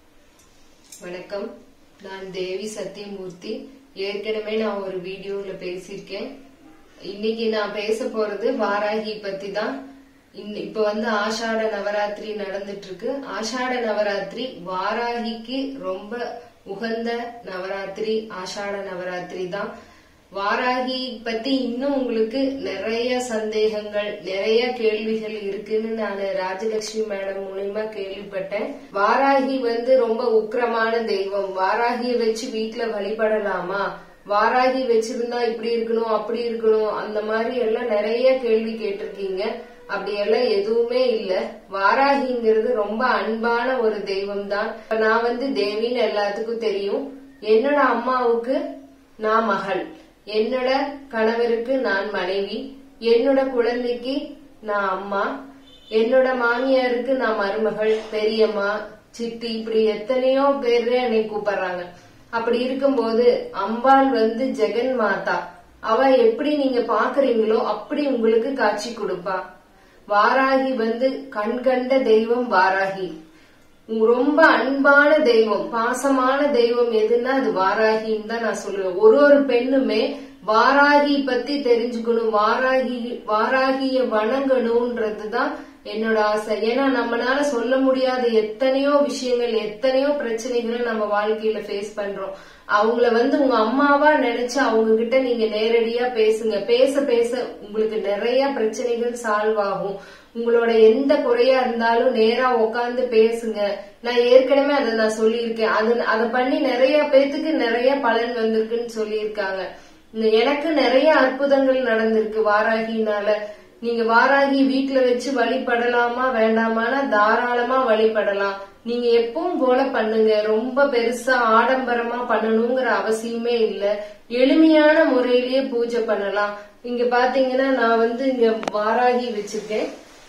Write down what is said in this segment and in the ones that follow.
வணக்கம் நான் தேவி சத்யமூர்த்தி ஏற்கனவே நான் ஒரு வீடியோல பேசியிருக்கேன் இன்னைக்கு நான் பேச போறது வாராகி பத்தி தான் இன்ன- இப்ப வந்து ஆஷாட நவராத்திரி நடந்துட்டு இருக்கு ஆஷாட நவராத்திரி வாராகிக்கு ரொம்ப உகந்த நவராத்திரி ஆஷாட நவராத்திரி தான் வாராகி பத்தி இன்னும் உங்களுக்கு நிறைய சந்தேகங்கள் நிறைய கேள்விகள் இருக்குன்னு நான் ராஜலட்சுமி மேடம் மூலியமா கேள்விப்பட்டேன் வாராகி வந்து ரொம்ப உக்கிரமான தெய்வம் வாராகியை வச்சு வீட்டுல வழிபடலாமா வாராகி வச்சிருந்தா இப்படி இருக்கணும் அப்படி இருக்கணும் அந்த மாதிரி எல்லாம் நிறைய கேள்வி கேட்டிருக்கீங்க அப்படியெல்லாம் எதுவுமே இல்ல வாராகிங்கிறது ரொம்ப அன்பான ஒரு தெய்வம் தான் நான் வந்து தேவின்னு எல்லாத்துக்கும் தெரியும் என்னோட அம்மாவுக்கு நான் மகள் என்னோட கணவருக்கு நான் மனைவி என்னோட குழந்தைக்கு நான் அம்மா என்னோட மாமியாருக்கு நான் மருமகள் பெரியம்மா சித்தி இப்படி எத்தனையோ பேர் என்னை கூப்பிடுறாங்க அப்படி இருக்கும்போது அம்பாள் வந்து ஜெகன் மாதா அவ எப்படி நீங்க பாக்குறீங்களோ அப்படி உங்களுக்கு காட்சி கொடுப்பா வாராகி வந்து கண்கண்ட தெய்வம் வாராகி ரொம்ப அன்பான தெய்வம் பாசமான தெய்வம் எதுன்னா அது வாராகின்னு தான் நான் சொல்லுவேன் ஒரு ஒரு பெண்ணுமே வாராகி பத்தி தெரிஞ்சுக்கணும் வாராகி வாராகிய வணங்கணும்ன்றதுதான் என்னோட ஆசை ஏன்னா நம்மனால சொல்ல முடியாத எத்தனையோ விஷயங்கள் எத்தனையோ பிரச்சனைகளை நம்ம வாழ்க்கையில ஃபேஸ் பண்றோம் அவங்கள வந்து உங்க அம்மாவா நினைச்சு அவங்க கிட்ட நீங்க நேரடியா பேசுங்க பேச பேச உங்களுக்கு நிறைய பிரச்சனைகள் சால்வ் ஆகும் உங்களோட எந்த குறையா இருந்தாலும் நேரா உட்காந்து பேசுங்க நான் ஏற்கனவே அதை நான் சொல்லியிருக்கேன் அது அதை பண்ணி நிறைய பேத்துக்கு நிறைய பலன் வந்திருக்குன்னு சொல்லியிருக்காங்க எனக்கு நிறைய அற்புதங்கள் நடந்திருக்கு வாராகினால நீங்க வாராகி வீட்டுல வச்சு வழிபடலாமா வேண்டாமானா தாராளமா வழிபடலாம் நீங்க எப்பவும் போல பண்ணுங்க ரொம்ப பெருசா ஆடம்பரமா பண்ணணுங்கிற அவசியமே இல்ல எளிமையான முறையிலேயே பூஜை பண்ணலாம் இங்க பாத்தீங்கன்னா நான் வந்து இங்க வாராகி வச்சிருக்கேன்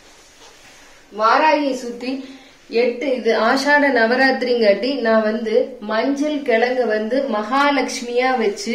வாராகியை சுத்தி எட்டு இது ஆஷாட நவராத்திரிங்காட்டி நான் வந்து மஞ்சள் கிழங்க வந்து மகாலட்சுமியா வச்சு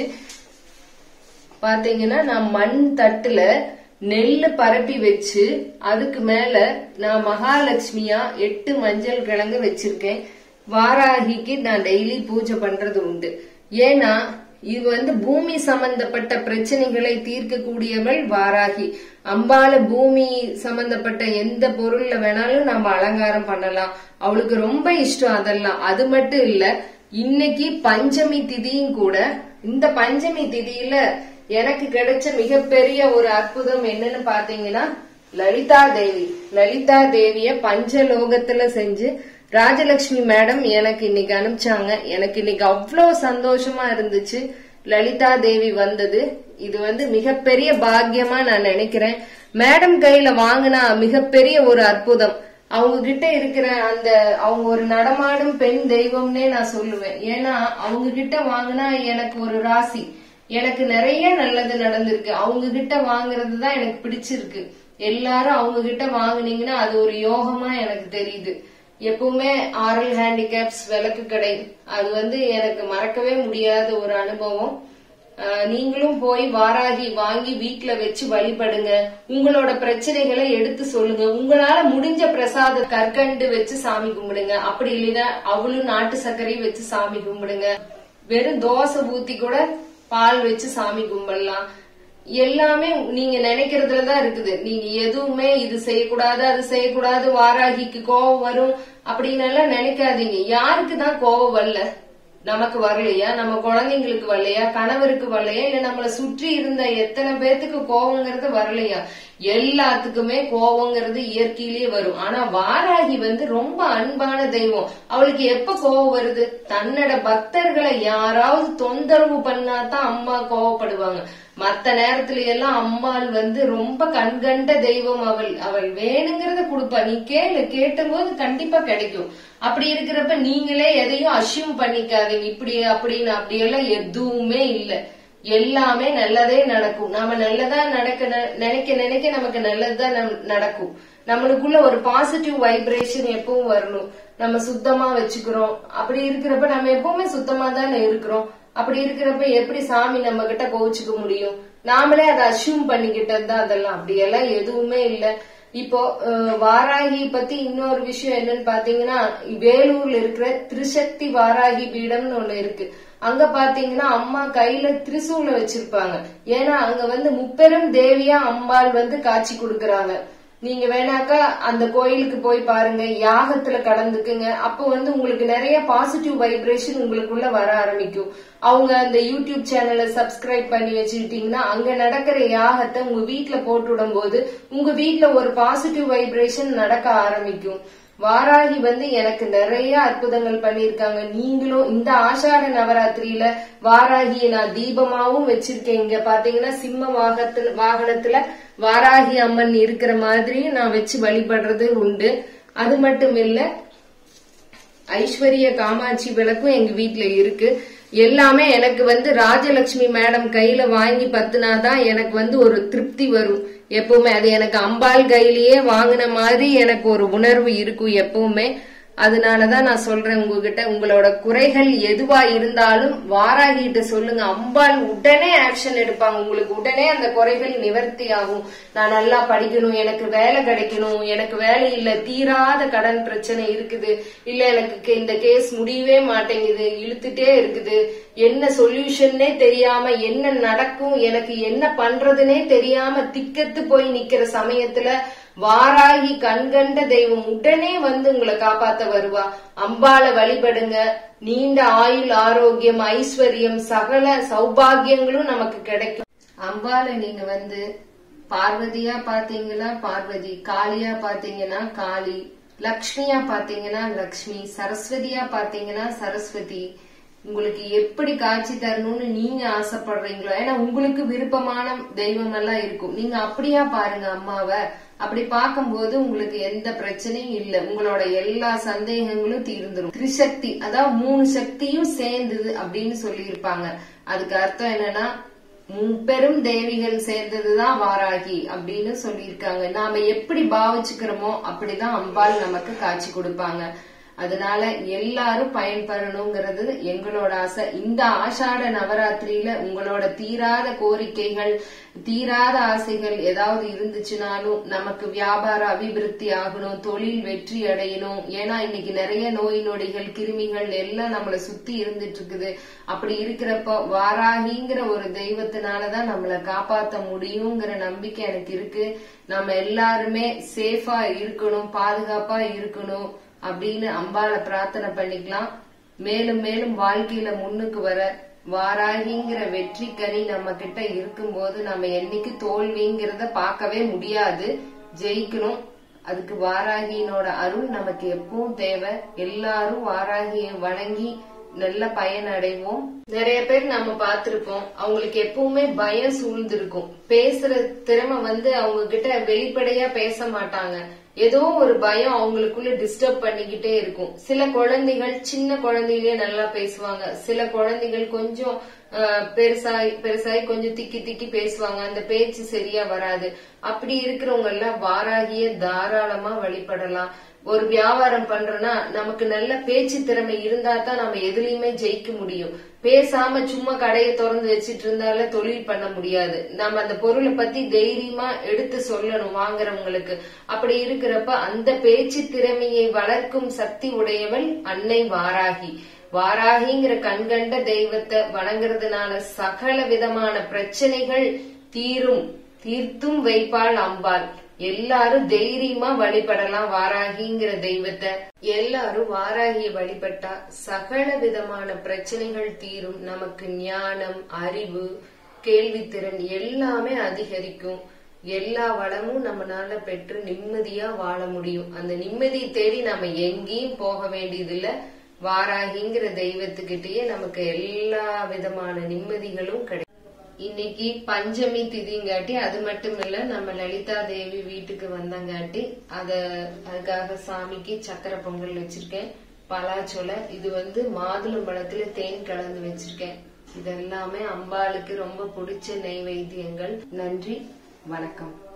பாத்தீங்கன்னா நான் மண் தட்டுல நெல்லு பரப்பி வச்சு அதுக்கு மேல நான் மகாலட்சுமியா எட்டு மஞ்சள் கிழங்கு வச்சிருக்கேன் வாராகிக்கு நான் டெய்லி பூஜை பண்றது உண்டு ஏன்னா இது வந்து பூமி சம்பந்தப்பட்ட பிரச்சனைகளை தீர்க்கக்கூடியவள் வாராகி அம்பால பூமி சம்பந்தப்பட்ட எந்த பொருள்ல வேணாலும் நம்ம அலங்காரம் பண்ணலாம் அவளுக்கு ரொம்ப இஷ்டம் அதெல்லாம் அது மட்டும் இல்ல இன்னைக்கு பஞ்சமி திதியும் கூட இந்த பஞ்சமி திதியில எனக்கு கிடைச்ச மிகப்பெரிய ஒரு அற்புதம் என்னன்னு பாத்தீங்கன்னா லலிதா தேவி லலிதா தேவிய பஞ்சலோகத்துல செஞ்சு ராஜலட்சுமி மேடம் எனக்கு இன்னைக்கு அனுப்பிச்சாங்க எனக்கு இன்னைக்கு அவ்வளவு சந்தோஷமா இருந்துச்சு லலிதா தேவி வந்தது இது வந்து மிகப்பெரிய பாக்கியமா நான் நினைக்கிறேன் மேடம் கையில வாங்கினா மிகப்பெரிய ஒரு அற்புதம் அவங்க கிட்ட இருக்கிற அந்த அவங்க ஒரு நடமாடும் பெண் தெய்வம்னே நான் சொல்லுவேன் ஏன்னா அவங்க கிட்ட வாங்கினா எனக்கு ஒரு ராசி எனக்கு நிறைய நல்லது நடந்திருக்கு அவங்க கிட்ட வாங்குறது தான் எனக்கு பிடிச்சிருக்கு எல்லாரும் அவங்க கிட்ட வாங்குனீங்கன்னா அது ஒரு யோகமா எனக்கு தெரியுது எப்பவுமே ஆரல் ஹேண்டிகேப்ஸ் விளக்கு கடை அது வந்து எனக்கு மறக்கவே முடியாத ஒரு அனுபவம் ஆஹ் நீங்களும் போய் வாராகி வாங்கி வீட்ல வச்சு வழிபடுங்க உங்களோட பிரச்சனைகளை எடுத்து சொல்லுங்க உங்களால முடிஞ்ச பிரசாத கற்கண்டு வச்சு சாமி கும்பிடுங்க அப்படி இல்லைன்னா அவளும் நாட்டு சர்க்கரை வச்சு சாமி கும்பிடுங்க வெறும் தோசை ஊத்தி கூட பால் வச்சு சாமி கும்பிடலாம் எல்லாமே நீங்க நினைக்கிறதுல தான் இருக்குது நீங்க எதுவுமே இது செய்யக்கூடாது அது செய்யக்கூடாது வாராகிக்கு கோவம் வரும் அப்படின்னு எல்லாம் நினைக்காதீங்க யாருக்கு தான் கோவம் வரல நமக்கு வரலையா நம்ம குழந்தைங்களுக்கு வரலையா கணவருக்கு வரலையா இல்ல நம்மள சுற்றி இருந்த எத்தனை பேர்த்துக்கு கோவங்கிறது வரலையா எல்லாத்துக்குமே கோவங்கிறது இயற்கையிலேயே வரும் ஆனா வாராகி வந்து ரொம்ப அன்பான தெய்வம் அவளுக்கு எப்ப கோவம் வருது தன்னோட பக்தர்களை யாராவது தொந்தரவு பண்ணாதான் அம்மா கோவப்படுவாங்க மத்த நேரத்துல எல்லாம் அம்மாள் வந்து ரொம்ப கண்கண்ட தெய்வம் அவள் அவள் வேணுங்கிறத கொடுப்பா நீ கேளு கேட்டபோது கண்டிப்பா கிடைக்கும் அப்படி இருக்கிறப்ப நீங்களே எதையும் அசியூம் பண்ணிக்காதீங்க இப்படி அப்படின்னு அப்படியெல்லாம் எதுவுமே இல்ல எல்லாமே நல்லதே நடக்கும் நாம நல்லதா நடக்க ந- நினைக்க நினைக்க நமக்கு நல்லதுதான் நம்- நடக்கும் நம்மளுக்குள்ள ஒரு பாசிட்டிவ் வைப்ரேஷன் எப்பவும் வரணும் நம்ம சுத்தமா வச்சுக்கிறோம் அப்படி இருக்கிறப்ப நம்ம எப்பவுமே சுத்தமா தானே இருக்கிறோம் அப்படி இருக்கிறப்ப எப்படி சாமி நம்ம கிட்ட கோவிச்சுக்க முடியும் நாமளே அதை அசியூம் பண்ணிக்கிட்டது தான் அதெல்லாம் அப்படியெல்லாம் எதுவுமே இல்ல இப்போ அஹ், வாராகி பத்தி இன்னொரு விஷயம் என்னன்னு பாத்தீங்கன்னா வேலூர்ல இருக்கிற திருசக்தி வாராகி பீடம்னு ஒண்ணு இருக்கு அங்க பாத்தீங்கன்னா அம்மா கையில திரிசூல வச்சிருப்பாங்க ஏன்னா அங்க வந்து முப்பெரும் தேவியா அம்பாள் வந்து காட்சி கொடுக்கறாங்க நீங்க வேணாக்கா அந்த கோயிலுக்கு போய் பாருங்க யாகத்துல கலந்துக்குங்க அப்போ வந்து உங்களுக்கு நிறைய பாசிட்டிவ் வைப்ரேஷன் உங்களுக்குள்ள வர ஆரம்பிக்கும் அவங்க அந்த யூடியூப் சேனலை சப்ஸ்கிரைப் பண்ணி வச்சுக்கிட்டீங்கன்னா அங்க நடக்கிற யாகத்தை உங்க வீட்ல போட்டு விடும்போது உங்க வீட்ல ஒரு பாசிட்டிவ் வைப்ரேஷன் நடக்க ஆரம்பிக்கும் வாராகி வந்து எனக்கு நிறைய அற்புதங்கள் பண்ணிருக்காங்க நீங்களும் இந்த ஆஷாட நவராத்திரியில வாராகியை நான் தீபமாவும் வச்சிருக்கேன் இங்க பாத்தீங்கன்னா சிம்ம வாகத்துல வாகனத்துல வாராகி அம்மன் இருக்கிற மாதிரி நான் வச்சு வழிபடுறது உண்டு அது மட்டும் இல்ல ஐஸ்வர்ய காமாட்சி விளக்கும் எங்க வீட்ல இருக்கு எல்லாமே எனக்கு வந்து ராஜலட்சுமி மேடம் கையில வாங்கி பத்துனாதான் எனக்கு வந்து ஒரு திருப்தி வரும் எப்பவுமே அது எனக்கு அம்பாள் கையிலேயே வாங்கின மாதிரி எனக்கு ஒரு உணர்வு இருக்கும் எப்பவுமே அதனாலதான் நான் சொல்றேன் உங்ககிட்ட உங்களோட குறைகள் எதுவா இருந்தாலும் வாராகிட்ட சொல்லுங்க அம்பாள் உடனே ஆக்ஷன் எடுப்பாங்க உங்களுக்கு உடனே அந்த குறைகள் நிவர்த்தி ஆகும் நான் நல்லா படிக்கணும் எனக்கு வேலை கிடைக்கணும் எனக்கு வேலை இல்ல தீராத கடன் பிரச்சனை இருக்குது இல்ல எனக்கு கே- இந்த கேஸ் முடியவே மாட்டேங்குது இழுத்துட்டே இருக்குது என்ன சொல்யூஷன்னே தெரியாம என்ன நடக்கும் எனக்கு என்ன பண்றதுனே தெரியாம திக்கத்து போய் நிக்கிற சமயத்துல வாராகி கண்கண்ட தெய்வம் உடனே வந்து உங்களை காப்பாத்த வருவா அம்பாளை வழிபடுங்க நீண்ட ஆயுள் ஆரோக்கியம் ஐஸ்வர்யம் சகல சௌபாகியங்களும் நமக்கு கிடைக்கும் அம்பாளை நீங்க வந்து பார்வதியா பாத்தீங்கன்னா பார்வதி காளியா பாத்தீங்கன்னா காளி லக்ஷ்மியா பாத்தீங்கன்னா லக்ஷ்மி சரஸ்வதியா பாத்தீங்கன்னா சரஸ்வதி உங்களுக்கு எப்படி காட்சி தரணும்னு நீங்க ஆசைப்படுறீங்களோ ஏன்னா உங்களுக்கு விருப்பமான தெய்வம் எல்லாம் இருக்கும் நீங்க அப்படியா பாருங்க அம்மாவை அப்படி பார்க்கும்போது உங்களுக்கு எந்த பிரச்சனையும் இல்ல உங்களோட எல்லா சந்தேகங்களும் தீர்ந்துரும் திரிசக்தி அதாவது மூணு சக்தியும் சேர்ந்தது அப்படின்னு சொல்லியிருப்பாங்க அதுக்கு அர்த்தம் என்னன்னா முப்பெரும் தேவிகள் சேர்ந்ததுதான் வாராகி அப்படின்னு சொல்லியிருக்காங்க நாம எப்படி பாவிச்சுக்கிறோமோ அப்படிதான் அம்பாள் நமக்கு காட்சி கொடுப்பாங்க அதனால எல்லாரும் பயன்பெறணுங்கிறது எங்களோட ஆசை இந்த ஆஷாட நவராத்திரியில உங்களோட தீராத கோரிக்கைகள் தீராத ஆசைகள் ஏதாவது இருந்துச்சுனாலும் நமக்கு வியாபார அபிவிருத்தி ஆகணும் தொழில் வெற்றி அடையணும் ஏன்னா இன்னைக்கு நிறைய நோய் நொடிகள் கிருமிகள் எல்லாம் நம்மள சுத்தி இருந்துட்டு இருக்குது அப்படி இருக்கிறப்ப வாராகிங்கிற ஒரு தெய்வத்தினாலதான் நம்மள காப்பாத்த முடியுங்கிற நம்பிக்கை எனக்கு இருக்கு நம்ம எல்லாருமே சேஃபா இருக்கணும் பாதுகாப்பா இருக்கணும் அப்படின்னு அம்பாளை பிரார்த்தனை பண்ணிக்கலாம் மேலும் மேலும் வாழ்க்கையில முன்னுக்கு வர வாராகிங்கிற வெற்றி கனி நம்ம கிட்ட இருக்கும்போது நம்ம என்னைக்கு தோல்விங்கிறத பார்க்கவே முடியாது ஜெயிக்கணும் அதுக்கு வாராகியினோட அருள் நமக்கு எப்பவும் தேவை எல்லாரும் வாராகியை வணங்கி நல்ல பயன் அடைவோம் நிறைய பேர் நம்ம பார்த்திருப்போம் அவங்களுக்கு எப்பவுமே பயம் சூழ்ந்திருக்கும் பேசுற திறமை வந்து அவங்க கிட்ட வெளிப்படையா பேச மாட்டாங்க ஏதோ ஒரு பயம் அவங்களுக்குள்ள டிஸ்டர்ப் பண்ணிக்கிட்டே இருக்கும் சில குழந்தைகள் சின்ன குழந்தைகளே நல்லா பேசுவாங்க சில குழந்தைகள் கொஞ்சம் அஹ், பெருசாய் பெருசாய் கொஞ்சம் திக்கி திக்கி பேசுவாங்க அந்த பேச்சு சரியா வராது அப்படி இருக்கிறவங்க எல்லாம் வாராகிய தாராளமா வழிபடலாம் ஒரு வியாபாரம் பண்றோம்னா நமக்கு நல்ல பேச்சு திறமை இருந்தா தான் நம்ம எதுலயுமே ஜெயிக்க முடியும் பேசாம சும்மா கடையை திறந்து வச்சிட்டு இருந்தால தொழில் பண்ண முடியாது நம்ம அந்த பொருளை பத்தி தைரியமா எடுத்து சொல்லணும் வாங்குறவங்களுக்கு அப்படி இருக்கிறப்ப அந்த பேச்சு திறமையை வளர்க்கும் சக்தி உடையவள் அன்னை வாராகி வாராகிங்கிற கண்கண்ட தெய்வத்தை வணங்குறதுனால சகல விதமான பிரச்சனைகள் தீரும் தீர்த்தும் வைப்பாள் அம்பாள் எல்லாரும் தைரியமா வழிபடலாம் வாராகிங்கிற தெய்வத்தை எல்லாரும் வாராகிய வழிபட்டா சகல விதமான பிரச்சனைகள் தீரும் நமக்கு ஞானம் அறிவு கேள்வித்திறன் எல்லாமே அதிகரிக்கும் எல்லா வளமும் நம்மனால பெற்று நிம்மதியா வாழ முடியும் அந்த நிம்மதியை தேடி நம்ம எங்கேயும் போக வேண்டியதில்ல வாராகிங்கிற தெய்வத்துக்கிட்டயே நமக்கு எல்லா விதமான நிம்மதிகளும் கிடைக்கும் இன்னைக்கு பஞ்சமி திதிங்காட்டி அது மட்டும் இல்ல நம்ம லலிதா தேவி வீட்டுக்கு வந்தங்காட்டி அத அதுக்காக சாமிக்கு சக்கரை பொங்கல் வச்சிருக்கேன் பலாச்சொலை இது வந்து மாதுளம்பழத்துல தேன் கலந்து வச்சிருக்கேன் இதெல்லாமே அம்பாளுக்கு ரொம்ப பிடிச்ச நெய்வேத்தியங்கள் நன்றி வணக்கம்